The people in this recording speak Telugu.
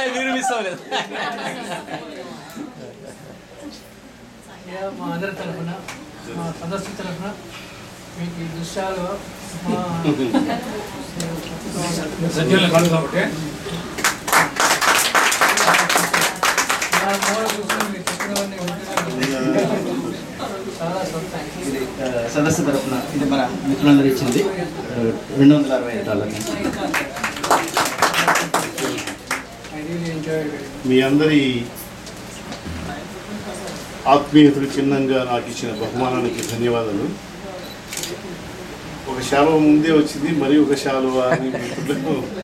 మీరు మిస్ అవ్వలేదు ఇక మా అందరి తరఫున మా సదస్సు తరఫున మీకు ఈ దృశ్యాలు మా సజ్జలు కాదు కాబట్టి నా మూల కూర్చొని మీరు చెప్పినవన్నీ వింటున్నాను. చాలా సంతోషం ఇది ఆ, సదస్సు తరఫున ఇది మన మిత్రులందరూ ఇచ్చింది రెండు వందల అరవై ఐదు డాలర్లు ఐ రియలీ ఎంజాయ్ మీ అందరి ఆత్మీయతలు చిన్నంగా నాకు ఇచ్చిన బహుమానానికి ధన్యవాదాలు ఒక శాలువ ముందే వచ్చింది మరి ఒక శాలువ అని మిత్రులకు